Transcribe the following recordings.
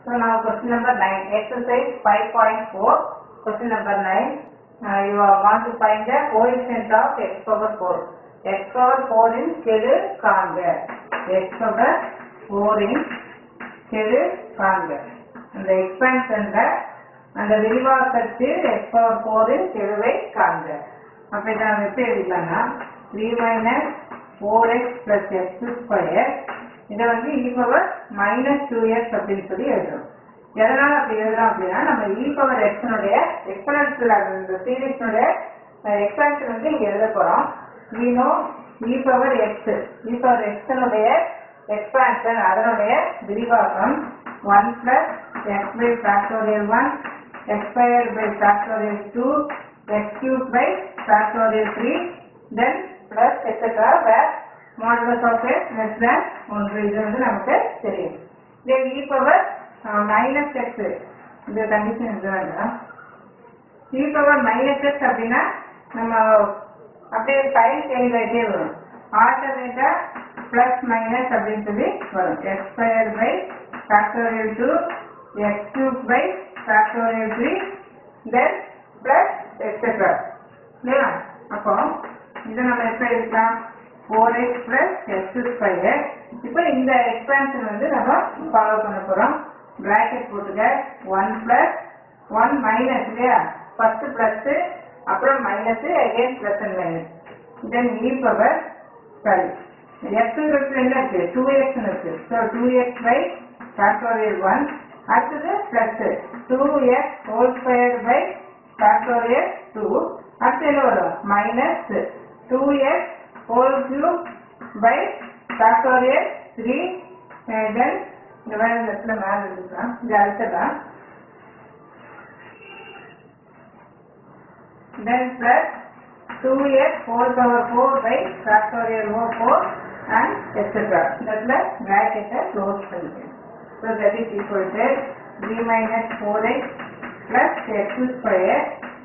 So now question number 9, exercise 5.4, question number 9. Uh, you are want to find the coefficient of x power 4. x power 4 இன் கெழு காண்க x power 4 இன் கெழு காண்க அந்த எக்ஸ்பான்ஷன்ல அந்த விரிவாக்கத்தில் x power 4 இன் கெழுவை காண்க அப்ப இதை நம்ம எப்படி எழுதிக்கலாம்னா 3 minus four x plus x square இதை வந்து e power minus two x அப்படின்னு சொல்லி எழுதுறோம் எதனால அப்படி எழுதுறோம் அப்படின்னா நம்ம இ பவர் எக்ஸனுடைய எக்ஸ்பனன்ஸ்ல இந்த சீரீஸ்னுடைய எக்ஸ்பான்ஷன் வந்து இங்க எழுத போறோம் we know e power x e power எக்ஸனுடைய எக்ஸ்பான்ஷன் அதனுடைய விரிவாக்கம் one plus x by factorial one x square by factorial two x cube by factorial three then plus etcetera where modulus of x less than ஒன்று இது வந்து நமக்கு தெரியும் இதே e power minus x இந்த கண்டிஷன் இது வேண்டாம் இ பவர் மைனஸ் எக்ஸ் அப்படின்னா நம்ம அப்படியே சைன் சேஞ்ச் ஆகிட்டே வரும் ஆல்டர்னேட்டா பிளஸ் மைனஸ் அப்படின்னு சொல்லி வரும் x square by factorial two x cube by factorial three then plus etcetera இல்லையா அப்போ இதை நம்ம எப்போ எடுக்கலாம் four x plus x square இப்போ இந்த எக்ஸ்பான்ஷன் வந்து நம்ம ஃபாலோ பண்ண போகிறோம் பிராக்கெட் போட்டுக்க ஒன் பிளஸ் ஒன் மைனஸ் இல்லையா ஃபர்ஸ்ட் பிளஸ் அப்புறம் minus again plus and minus then e power sorry எக்ஸ்ங்கிறது என்ன இருக்கு டூ எக்ஸ் இருக்கு so two x by factorial one அடுத்தது plus two x whole square by factorial two அடுத்து என்ன வரும் minus two x whole cube by factorial three then இந்த வேற இந்த இடத்துல மேலே இருக்கலாம் இது அடுத்ததான் then plus 2x whole power 4 by factorial of 4 and etc. That plus bracket a close பண்ணிக்கிறேன். So that is equal to 3 minus 4x plus x square.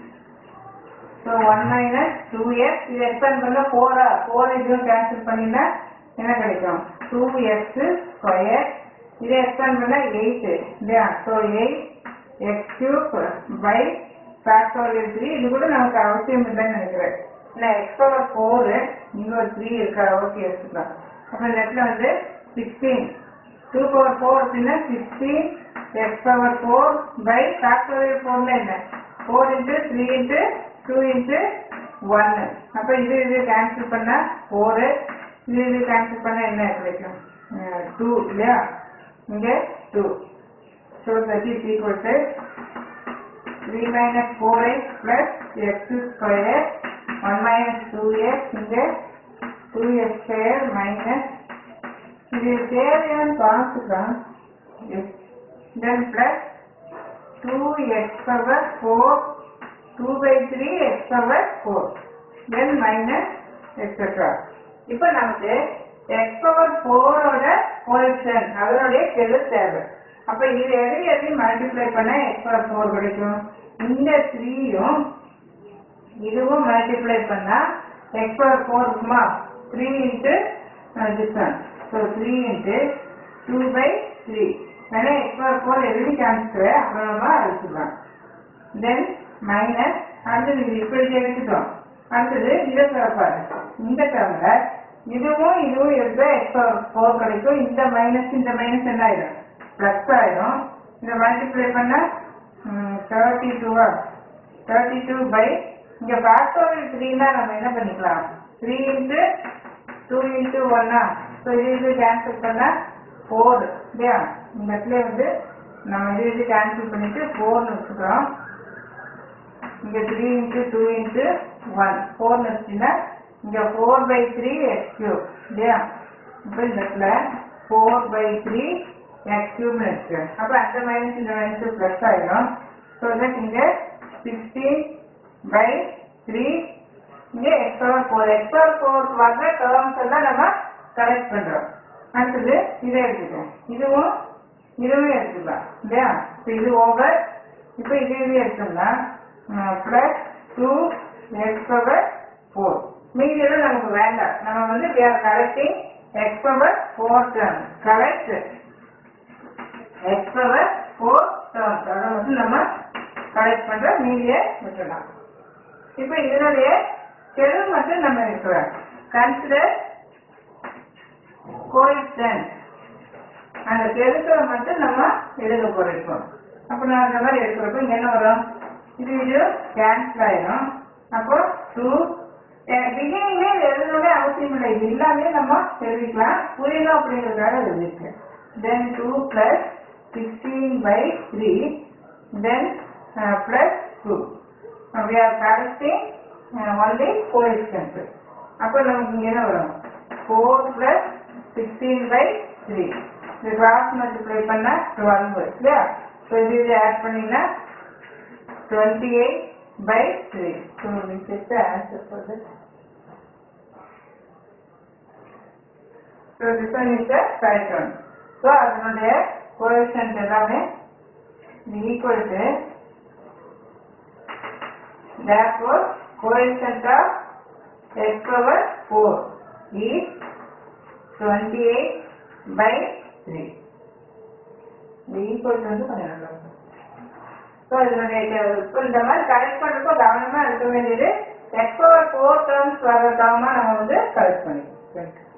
So 1 minus 2x இது expand பண்ண 4 4 இதுவும் cancel பண்ணினா என்ன கிடைக்கும் 2x square இதை expand பண்ண 8 இல்லையா so 8 x cube by factorial three இது கூட நமக்கு அவசியம் இல்லைன்னு நினைக்கிறேன் இல்லை எக்ஸ் பவர் ஃபோரு இங்கே ஒரு த்ரீ இருக்கா ஓகே எடுத்துக்கலாம் அப்போ இந்த இடத்துல வந்து சிக்ஸ்டீன் டூ பவர் ஃபோர் அப்படின்னா sixteen x power four by factorial ஃபோரில் என்ன four into three into two into ஒன்று அப்போ இது இது கேன்சல் பண்ணால் ஃபோரு இது இது கேன்சல் பண்ணால் என்ன கிடைக்கும் டூ இல்லையா இங்கே two so that is equal to 3 minus 4x plus x square 1 minus 2x இங்கே 2x square minus இது தேவையான கான்ஸ்டுதான் then plus 2x power 4 2 by 3 x power 4 then minus etc. இப்போ நமக்கு x power 4 ஓட கோஎஃபிஷியன்ட் அதனுடைய கெழு தேவை அப்ப இது எதை எதையும் மல்டிப்ளை பண்ண எக்ஸ் பவர் ஃபோர் கிடைக்கும் இந்த த்ரீயும் இதுவும் மல்டிப்ளை பண்ணா எக்ஸ் பவர் ஃபோர் இருக்குமா three into distance so three into two by three வேணா எக்ஸ் பவர் ஃபோர் எழுதி காமிச்சு அப்புறமா அழிச்சிடலாம் தென் மைனஸ் அடுத்தது இது இப்படி எடுத்துட்டோம் அடுத்தது இதை பாருங்க இந்த டேர்ம்ல இதுவும் இதுவும் எடுத்தா எக்ஸ் பவர் ஃபோர் கிடைக்கும் இந்த மைனஸ் இந்த மைனஸ் என்ன ஆயிடும் பிளஸ் ஆயிடும் இதை மல்டிப்ளை பண்ண தேர்ட்டி டூவா தேர்ட்டி டூ பை இங்கே ஃபேக்டோரியல் த்ரீனா நம்ம என்ன பண்ணிக்கலாம் த்ரீ இன்ட்டு டூ இன்ட்டு ஒன்னா ஸோ இது இது கேன்சல் பண்ணால் ஃபோர் இல்லையா இந்த இடத்துல வந்து நம்ம இது இது கேன்சல் பண்ணிட்டு ஃபோர்னு வச்சுக்கிறோம் இங்கே three into two into one ஃபோர்னு வச்சுன்னா இங்கே four by three x cube இல்லையா இப்போ இந்த இடத்துல ஃபோர் பை த்ரீ எக்ஸ் கியூப்னு இருக்கு அப்போ அந்த மைனஸ் இந்த மைனஸ் ப்ளஸ் ஆயிடும் ஸோ தட் இங்கே சிக்ஸ்டீன் பை த்ரீ இங்கே x power four x power four வர்ற டேர்ம்ஸ் எல்லாம் நம்ம கலெக்ட் பண்ணுறோம் அடுத்தது இதை எடுத்துக்கோம் இதுவும் இதுவும் எடுத்துக்கலாம் இல்லையா இப்போ இது ஓவர் இப்போ இது இது எடுத்தோம்னா plus two x power four மீதியெல்லாம் நமக்கு வேண்டாம் நம்ம வந்து we are collecting x power 4 term correct x power four terms அதை மட்டும் நம்ம கலெக்ட் பண்ற மீதியை விட்டுடலாம் இப்போ இதனுடைய கெழு மட்டும் நம்ம இருக்கிறோம் கன்சிடர் கோயிஸ்டன்ட் அந்த கெழுக்களை மட்டும் நம்ம எழுத போறோம் அப்போ நான் அந்த மாதிரி எடுக்கிறப்ப இங்க என்ன வரும் இது இது கேன்சல் ஆயிடும் அப்போ டூ பிகினிங்லே எழுதவே அவசியம் இல்லை இது எல்லாமே நம்ம எழுதிக்கலாம் புரியணும் அப்படிங்கிறதுக்காக எழுதிருக்கேன் then two plus sixteen by three then plus two we are correcting uh, only coefficient. அப்போ நமக்கு இங்க என்ன வரும் four plus sixteen by three இது கிராஸ் மல்டிப்ளை பண்ண டுவெல் இல்லையா ஸோ இது இது ஆட் பண்ணீங்கன்னா twenty eight by three so this is the answer for this so this one is the correct one so அதனுடைய கோஎஃபிஷியன்ட் எல்லாமே equal to Therefore, coefficient of x power 4 is 28 by 3. இது equal to வந்து கொஞ்சம் நல்லா இருக்கும். So, இதனுடைய இப்போ இந்த மாதிரி கரெக்ட் பண்றப்போ கவனமா இருக்க வேண்டியது x power 4 terms வர்ற term நம்ம வந்து கரெக்ட் பண்ணிக்கணும்